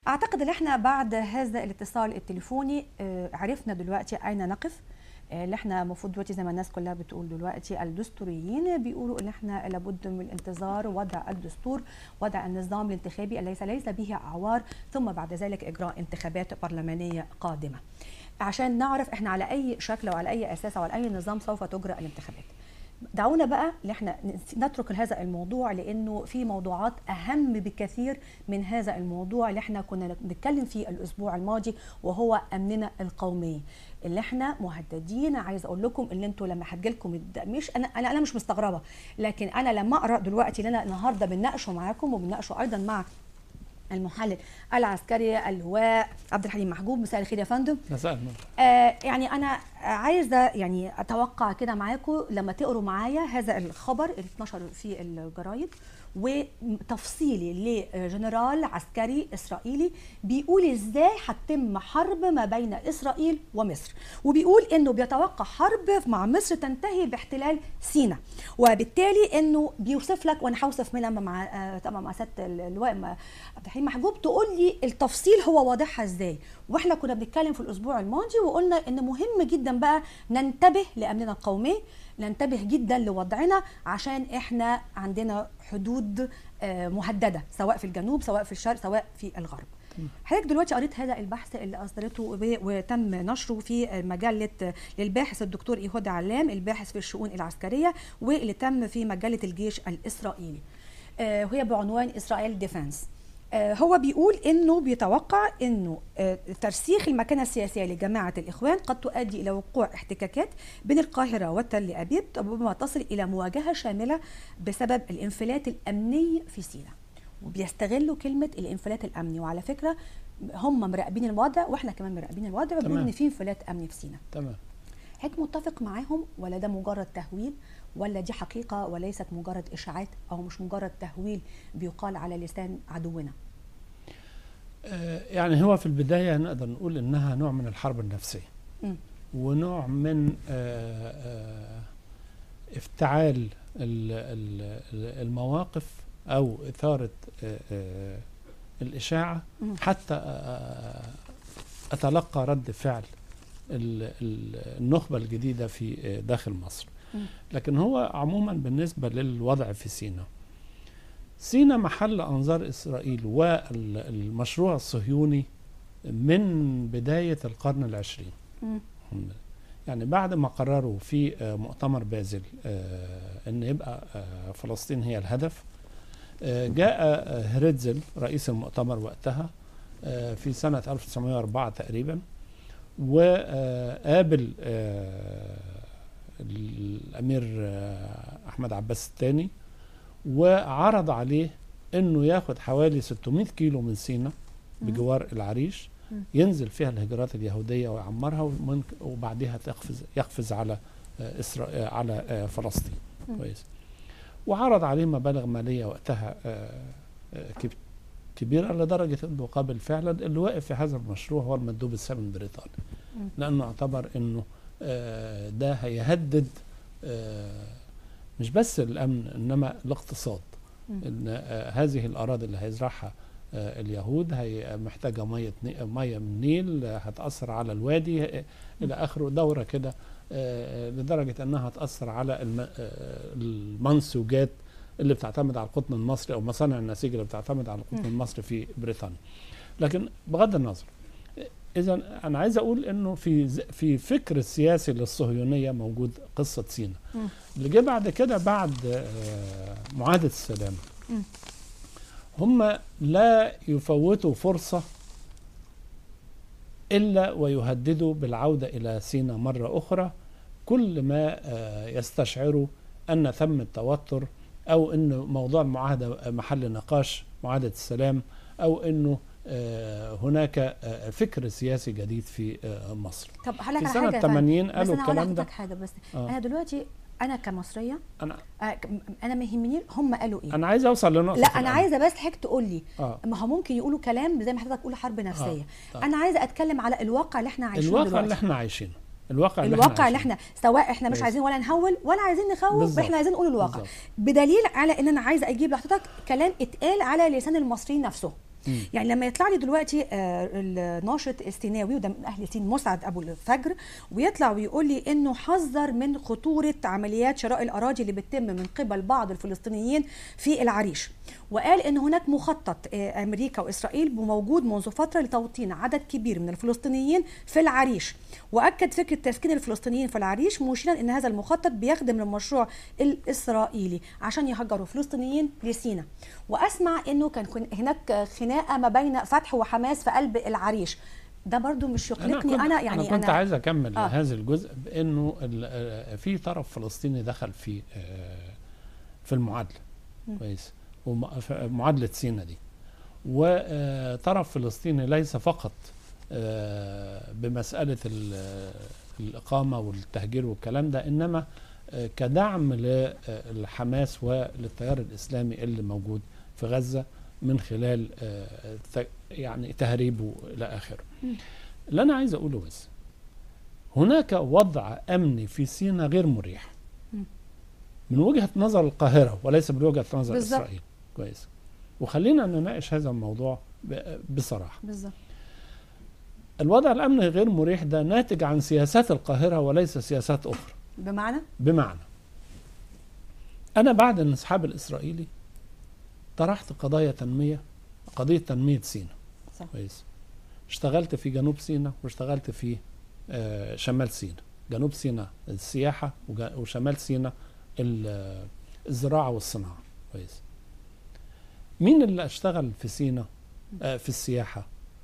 اعتقد ان احنا بعد هذا الاتصال التليفوني آه، عرفنا دلوقتي اين نقف آه، اللي احنا المفروض دلوقتي زي ما الناس كلها بتقول دلوقتي الدستوريين بيقولوا ان احنا لابد من الانتظار وضع الدستور وضع النظام الانتخابي الذي ليس به اعوار ثم بعد ذلك اجراء انتخابات برلمانيه قادمه عشان نعرف احنا على اي شكل وعلى اي اساس وعلى اي نظام سوف تجرى الانتخابات دعونا بقى ان احنا نترك هذا الموضوع لانه في موضوعات اهم بكثير من هذا الموضوع اللي احنا كنا بنتكلم فيه الاسبوع الماضي وهو امننا القومي اللي احنا مهددين عايز اقول لكم ان انتوا لما هتجيلكم الد- مش انا انا انا مش مستغربه لكن انا لما اقرا دلوقتي اللي انا النهارده بنناقشه معاكم وبنناقشه ايضا مع المحلل العسكري اللواء عبد الحليم محجوب مساء الخير يا فندم مساء النور آه يعني انا عايزه يعني اتوقع كده معاكم لما تقروا معايا هذا الخبر اللي اتنشر في الجرايد وتفصيلي لجنرال عسكري اسرائيلي بيقول ازاي هتتم حرب ما بين اسرائيل ومصر وبيقول انه بيتوقع حرب مع مصر تنتهي باحتلال سيناء وبالتالي انه بيوصف لك وانا هوصف منها مع آه، طبعا مع سياده اللواء م- عبد الحليم محجوب تقول لي التفصيل هو واضحها ازاي واحنا كنا بنتكلم في الاسبوع الماضي وقلنا ان مهم جدا بقى ننتبه لامننا القومي ننتبه جدا لوضعنا عشان احنا عندنا حدود آه، مهدده سواء في الجنوب سواء في الشرق سواء في الغرب حضرتك دلوقتي قريت هذا البحث اللي اصدرته و- وتم نشره في مجله للباحث الدكتور ايهود علام الباحث في الشؤون العسكريه واللي تم في مجله الجيش الاسرائيلي آه، وهي بعنوان اسرائيل ديفense آه، هو بيقول انه بيتوقع انه آه، ترسيخ المكانه السياسيه لجماعه الاخوان قد تؤدي الى وقوع احتكاكات بين القاهره وتل ابيب ربما تصل الى مواجهه شامله بسبب الانفلات الامني في سيناء وبيستغلوا كلمه الانفلات الامني وعلى فكره هم مراقبين الوضع واحنا كمان مراقبين الوضع وبيقولوا تمام. ان في انفلات امني في سيناء تمام حضرتك متفق معاهم ولا ده مجرد تهويل ولا دي حقيقه وليست مجرد اشاعات او مش مجرد تهويل بيقال على لسان عدونا آه، يعني هو في البداية نقدر نقول إنها نوع من الحرب النفسية مم. ونوع من آه، آه، افتعال ال- ال- ال- المواقف أو إثارة آه، آه، الإشاعة مم. حتى آه، أتلقى رد فعل ال- ال- النخبة الجديدة في آه، داخل مصر مم. لكن هو عموما بالنسبة للوضع في سيناء سيناء محل أنظار إسرائيل والمشروع الصهيوني من بداية القرن العشرين مم. يعني بعد ما قرروا في آه، مؤتمر بازل آه، ان يبقى آه، فلسطين هي الهدف آه، جاء آه، هرتزل رئيس المؤتمر وقتها آه، في سنة 1904 تقريبا وقابل آه، الأمير آه، أحمد عباس الثاني وعرض عليه انه ياخد حوالي 600 كيلو من سيناء بجوار العريش مم. ينزل فيها الهجرات اليهوديه ويعمرها وممكن- وبعدها تقفز يقفز على آه، إسرائيل على آه، فلسطين مم. كويس وعرض عليه مبالغ ماليه وقتها آه، آه، كب- كبيره لدرجه انه قابل فعلا اللي واقف في هذا المشروع هو المندوب السامي البريطاني مم. لانه اعتبر انه آه، ده هيهدد آه، مش بس الامن انما الاقتصاد مم. ان آه، هذه الاراضي اللي هيزرعها آه، اليهود هي محتاجه ميه ني- ميه من النيل آه، هتاثر على الوادي آه، الى اخره دوره كده آه، لدرجه انها هتاثر على الم- آه، المنسوجات اللي بتعتمد على القطن المصري او مصانع النسيج اللي بتعتمد على القطن مم. المصري في بريطانيا لكن بغض النظر اذا انا عايز اقول انه في ز- في فكر السياسي للصهيونيه موجود قصه سينا مم. اللي جه بعد كده بعد آه، معاهده السلام مم. هم لا يفوتوا فرصه الا ويهددوا بالعوده الى سينا مره اخرى كل ما آه، يستشعروا ان ثم توتر او ان موضوع المعاهده محل نقاش معاهده السلام او انه آه، هناك آه، فكر سياسي جديد في آه، مصر طب هقول لك في على حاجه سنه يا فندم. 80 بس قالوا انا هقول الكلام ده لحضرتك حاجه بس آه. انا دلوقتي انا كمصريه انا آه، ك- انا ما يهمني هم قالوا ايه انا عايز اوصل لنقطه لا في انا الأمر. عايزه بس حضرتك تقول لي اه ما هو ممكن يقولوا كلام زي ما حضرتك تقول حرب نفسيه طيب. انا عايزه اتكلم على الواقع اللي احنا عايشينه الواقع دلوقتي اللي احنا عايشينه الواقع اللي الواقع اللي عايشينه. احنا سواء احنا مش كويس. عايزين ولا نهول ولا عايزين نخوف بالظبط. احنا عايزين نقول الواقع بالظبط. بدليل على ان انا عايزه اجيب لحضرتك كلام اتقال على لسان المصريين نفسهم مم. يعني لما يطلع لي دلوقتي آه، الناشط السيناوي وده من اهل سين مسعد ابو الفجر ويطلع ويقول لي انه حذر من خطوره عمليات شراء الاراضي اللي بتتم من قبل بعض الفلسطينيين في العريش وقال ان هناك مخطط آه، امريكا واسرائيل موجود منذ فتره لتوطين عدد كبير من الفلسطينيين في العريش واكد فكره تسكين الفلسطينيين في العريش مشيرا ان هذا المخطط بيخدم المشروع الاسرائيلي عشان يهجروا فلسطينيين لسينا واسمع انه كان كن- هناك خناقه ما بين فتح وحماس في قلب العريش ده برضو مش يقلقني كنت- انا يعني انا كنت عايز اكمل آه. آه. هذا الجزء بانه ال- آه، في طرف فلسطيني دخل في آه، في المعادله مم. كويس وم- في معادله سينا دي وطرف فلسطيني ليس فقط آه، بمساله ال- الاقامه والتهجير والكلام ده انما آه، كدعم للحماس وللتيار الاسلامي اللي موجود في غزه من خلال آه، ت- يعني تهريبه الى اخره. مم. اللي انا عايز اقوله بس هناك وضع امني في سيناء غير مريح مم. من وجهه نظر القاهره وليس من وجهه نظر بالظبط. اسرائيل كويس وخلينا نناقش هذا الموضوع ب- بصراحه بالظبط الوضع الامني غير مريح ده ناتج عن سياسات القاهره وليس سياسات اخرى بمعنى بمعنى انا بعد الانسحاب الاسرائيلي طرحت قضايا تنميه قضيه تنميه سيناء صح. كويس اشتغلت في جنوب سيناء واشتغلت في آه، شمال سيناء جنوب سيناء السياحه وج- وشمال سيناء ال- آه، الزراعه والصناعه كويس مين اللي اشتغل في سيناء آه، في السياحه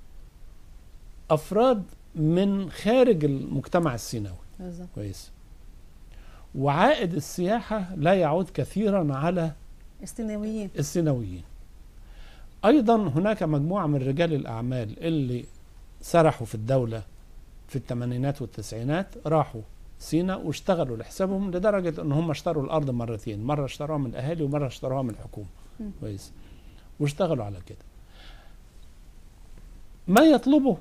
افراد من خارج المجتمع السيناوي بالظبط كويس وعائد السياحة لا يعود كثيرا على استناويين السيناويين أيضا هناك مجموعة من رجال الأعمال اللي سرحوا في الدولة في الثمانينات والتسعينات راحوا سينا واشتغلوا لحسابهم لدرجة ان هم اشتروا الارض مرتين مرة اشتروها من الاهالي ومرة اشتروها من الحكومة مم. كويس واشتغلوا على كده ما يطلبه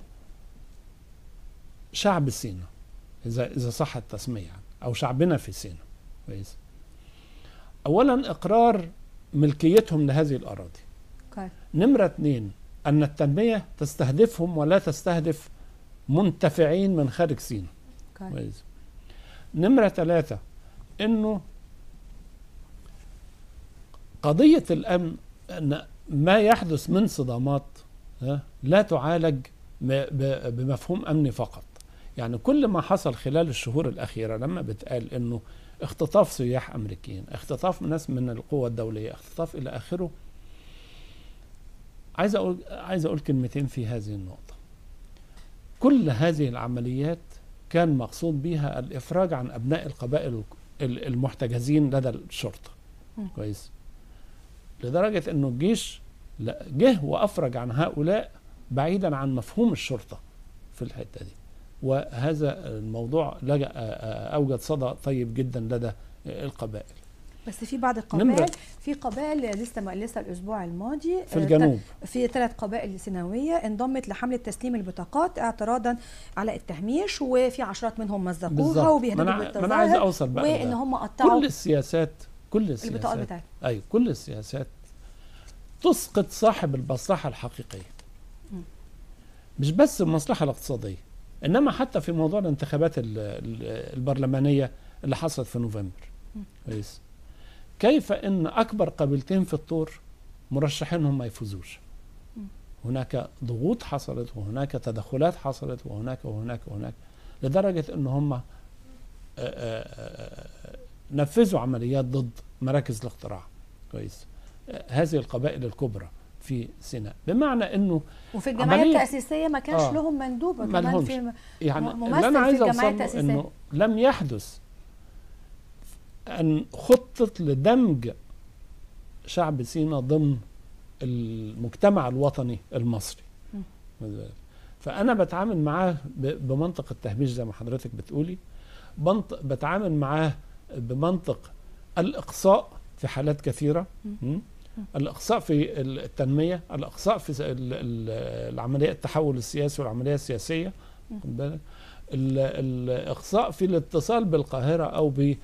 شعب سينا اذا اذا صح التسمية يعني او شعبنا في سينا كويس اولا اقرار ملكيتهم لهذه الاراضي اوكي نمرة اتنين أن التنمية تستهدفهم ولا تستهدف منتفعين من خارج سينا اوكي كويس نمرة ثلاثة إنه قضية الأمن أن ما يحدث من صدامات ها، لا تعالج م- ب- بمفهوم أمني فقط يعني كل ما حصل خلال الشهور الأخيرة لما بتقال إنه اختطاف سياح أمريكيين اختطاف ناس من القوى الدولية اختطاف إلى آخره عايز أقول عايز أقول كلمتين في هذه النقطة كل هذه العمليات كان مقصود بها الافراج عن ابناء القبائل ال- المحتجزين لدى الشرطه مم. كويس لدرجه انه الجيش لا- جه وافرج عن هؤلاء بعيدا عن مفهوم الشرطه في الحته دي وهذا الموضوع لجأ اوجد صدى طيب جدا لدى القبائل بس في بعض نمرة- القبائل في قبائل لسه ما لسه الاسبوع الماضي في آه، الجنوب في ثلاث قبائل سيناويه انضمت لحمله تسليم البطاقات اعتراضا على التهميش وفي عشرات منهم مزقوها بالظبط ما وبيهددوا انا ما أنا عايز بالتظاهر اوصل بقى وان لده. هم قطعوا كل السياسات كل البطاقات السياسات بتاعتهم اي كل السياسات تسقط صاحب المصلحه الحقيقيه مم. مش بس المصلحه الاقتصاديه انما حتى في موضوع الانتخابات ال- ال- البرلمانيه اللي حصلت في نوفمبر مم. كويس كيف ان اكبر قبيلتين في الطور مرشحينهم ما يفوزوش مم. هناك ضغوط حصلت وهناك تدخلات حصلت وهناك وهناك وهناك لدرجه ان هم آه، آه، آه، نفذوا عمليات ضد مراكز الاختراع كويس آه، هذه القبائل الكبرى في سيناء بمعنى انه وفي الجمعيه عملية- التاسيسيه ما كانش آه. لهم مندوب ما كمان لهمش. في يعني م- اللي انا ممثل عايز في الجمعية اوصله التأسيسية. انه لم يحدث ان خطط لدمج شعب سيناء ضمن المجتمع الوطني المصري م. فانا بتعامل معاه ب- بمنطق التهميش زي ما حضرتك بتقولي بنط- بتعامل معاه بمنطق الاقصاء في حالات كثيره م. م? الاقصاء في التنميه الاقصاء في س- ال- ال- العمليه التحول السياسي والعمليه السياسيه م. خد بالك ال- الاقصاء في الاتصال بالقاهره او ب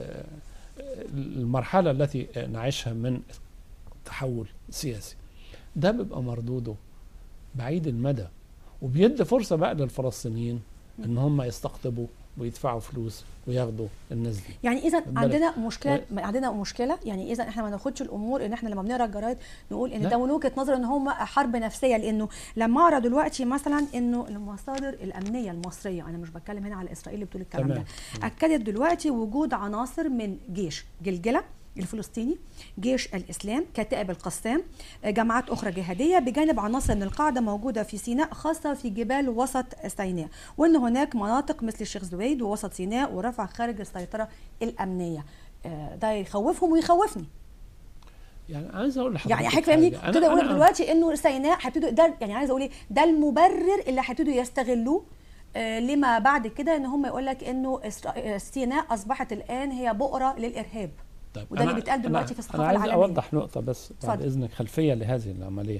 المرحله التي نعيشها من تحول سياسي ده بيبقى مردوده بعيد المدى وبيدي فرصه بقى للفلسطينيين ان هم يستقطبوا ويدفعوا فلوس وياخدوا الناس دي يعني اذا بالك. عندنا مشكله عندنا مشكله يعني اذا احنا ما ناخدش الامور ان احنا لما بنقرا الجرايد نقول ان لا. ده من وجهه نظر ان هم حرب نفسيه لانه لما اقرا دلوقتي مثلا انه المصادر الامنيه المصريه انا مش بتكلم هنا على اسرائيل اللي بتقول الكلام تمام. ده اكدت دلوقتي وجود عناصر من جيش جلجله الفلسطيني جيش الاسلام كتائب القسام جماعات اخرى جهاديه بجانب عناصر من القاعده موجوده في سيناء خاصه في جبال وسط سيناء وان هناك مناطق مثل الشيخ زويد ووسط سيناء ورفع خارج السيطره الامنيه آه، ده يخوفهم ويخوفني يعني عايز اقول لحضرتك يعني حضرتك فاهمني حاجة. أنا- ابتدوا يقول لك أنا- دلوقتي انه سيناء هيبتدوا ده يعني عايز اقول ايه ده المبرر اللي هيبتدوا يستغلوه آه، لما بعد كده ان هم يقول لك انه إسرا- آه، سيناء اصبحت الان هي بؤره للارهاب طيب وده اللي أنا- بيتقال دلوقتي أنا- في الثقافة انا عايز العالمية. اوضح نقطه بس بعد اتفضل. اذنك خلفيه لهذه العمليه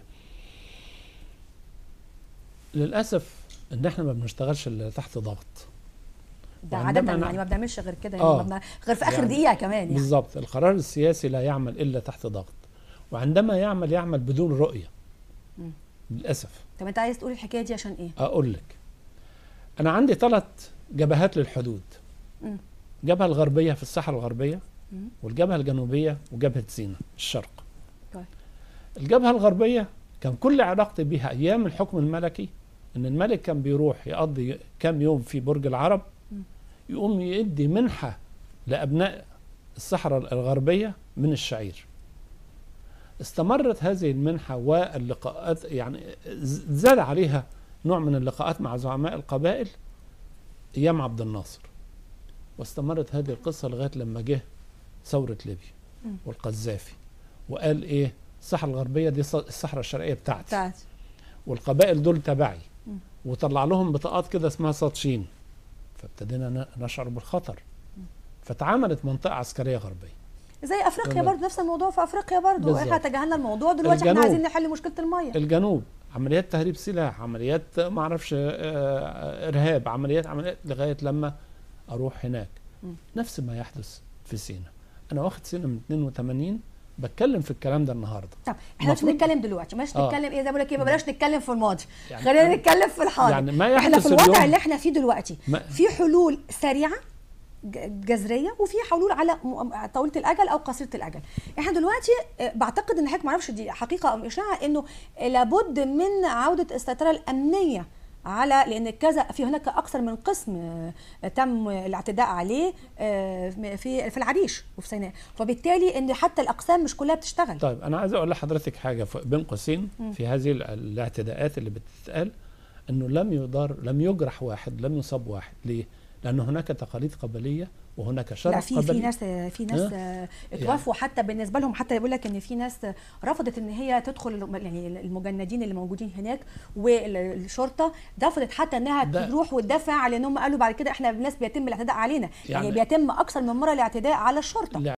للاسف ان احنا ما بنشتغلش الا تحت ضغط ده وعندما عاده أنا- يعني ما بنعملش غير كده يعني آه. ما بن- غير في اخر يعني دقيقه كمان يعني بالظبط القرار السياسي لا يعمل الا تحت ضغط وعندما يعمل يعمل بدون رؤيه مم. للاسف طب انت عايز تقول الحكايه دي عشان ايه؟ اقول لك انا عندي ثلاث جبهات للحدود مم. الجبهه الغربيه في الصحراء الغربيه مم. والجبهه الجنوبيه وجبهه سيناء الشرق طيب. الجبهه الغربيه كان كل علاقتي بها ايام الحكم الملكي ان الملك كان بيروح يقضي كام يوم في برج العرب مم. يقوم يدي منحه لابناء الصحراء الغربيه من الشعير استمرت هذه المنحه واللقاءات يعني ز- زاد عليها نوع من اللقاءات مع زعماء القبائل ايام عبد الناصر واستمرت هذه القصه لغايه لما جه ثوره ليبيا مم. والقذافي وقال ايه الصحراء الغربيه دي ص- الصحراء الشرقيه بتاعتي بتاعت والقبائل دول تبعي مم. وطلع لهم بطاقات كده اسمها ساتشين فابتدينا ن- نشعر بالخطر فتعاملت منطقه عسكريه غربيه زي افريقيا تمام. برضه نفس الموضوع في افريقيا برضه بالظبط. احنا تجاهلنا الموضوع دلوقتي احنا الجنوب. عايزين نحل مشكله الميه الجنوب عمليات تهريب سلاح عمليات ما اعرفش آه، ارهاب عمليات عمليات لغايه لما اروح هناك مم. نفس ما يحدث في سينا انا واخد سينا من 82 بتكلم في الكلام ده النهارده طب احنا مش المفروض- بنتكلم دلوقتي مش آه. نتكلم ايه زي ما بقول لك ايه بلاش نتكلم في الماضي يعني خلينا أنا- نتكلم في الحاضر يعني ما احنا يحدث في الوضع اليوم- اللي احنا فيه دلوقتي ما في حلول سريعه ج- جذريه وفي حلول على م- طويله الاجل او قصيره الاجل احنا دلوقتي آه، بعتقد ان حضرتك ما اعرفش دي حقيقه او اشاعه انه لابد من عوده السيطره الامنيه على لان كذا في هناك اكثر من قسم آه، تم الاعتداء عليه آه، في في العريش وفي سيناء فبالتالي ان حتى الاقسام مش كلها بتشتغل طيب انا عايز اقول لحضرتك حاجه ف- بين قوسين مم. في هذه ال- الاعتداءات اللي بتتقال انه لم يضار لم يجرح واحد لم يصاب واحد ليه لان هناك تقاليد قبليه وهناك لا شرع في في قبلي ناس في ناس آه، اتوفوا حتى بالنسبه لهم حتى يقول لك ان في ناس رفضت ان هي تدخل الم- يعني المجندين اللي موجودين هناك والشرطه رفضت حتى انها ده- تروح وتدافع على ان هم قالوا بعد كده احنا الناس بيتم الاعتداء علينا يعني, يعني- يعني بيتم اكثر من مره الاعتداء على الشرطه